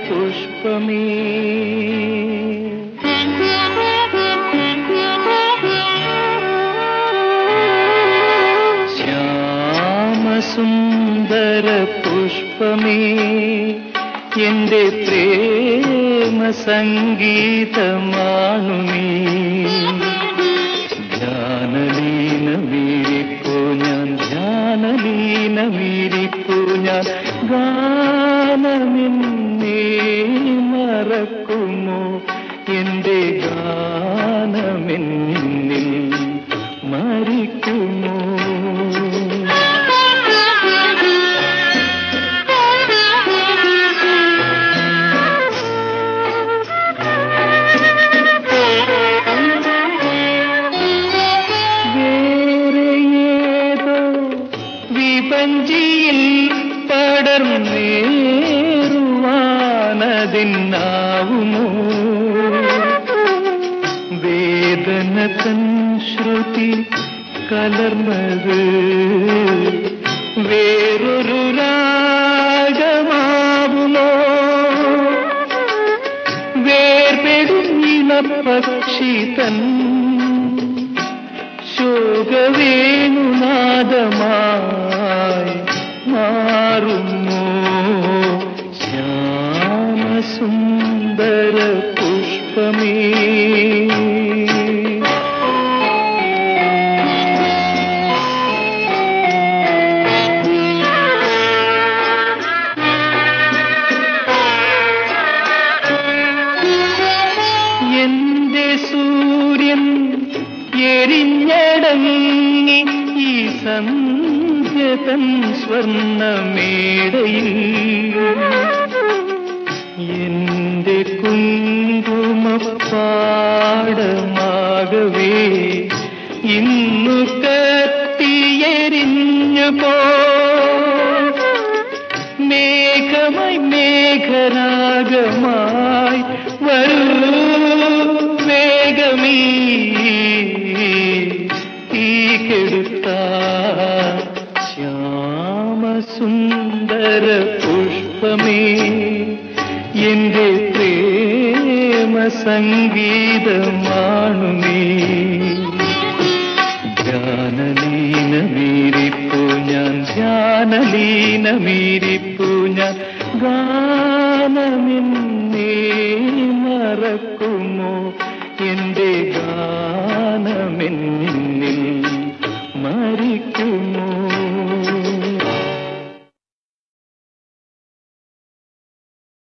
പുഷ്പമേ ശ്യാമസുന്ദര പുഷ്പമേ എന്റെ പ്രേമ സംഗീതമാണു നീ ധ്യാനലീനമീരിപ്പോ ഞാൻ ധ്യാനലീനമീരിപ്പോ ഞാൻ ഗാനമെന്നേ മറക്കുമോ എന്റെ ഗാനമെന്നിൽ മരിക്കുമോ വേറെ ഏതോ വിപഞ്ചിയിൽ പടർന്നേറുവാനതിന്നാവുമോ വേദന തൻ ശ്രുതി കലർന്നത് വേറൊരു രാഗമാവുമോ വേർപെടുന്ന പക്ഷി തൻ ശോകവേണുനാദമായി മാറുന്നു ശ്യാമസുന്ദര പുഷ്പമേ എന്റെ സൂര്യൻ എരിഞ്ഞടങ്ങി ഈ സന്ധ്യതൻ സ്വർണ്ണമേടയിൽ എന്റെ കുങ്കുമപ്പാടമാകവേ ഇന്നു കത്തിയെരിഞ്ഞു പോ മേഘമായി മേഘരാഗമായി വരൂ വേഗമീ തീ കെടുത്ത ശ്യാമസുന്ദര പുഷ്പമേ എന്റെ പ്രേമ സംഗീതമാണു നീ ധ്യാനലീനമീരിപ്പു ഞാൻ ധ്യാനലീനമീരിപ്പു ഞാൻ ഗാനമെന്നേ മറക്കുമോ എന്റെ ഗാനമെന്നിൽ മരിക്കുമോ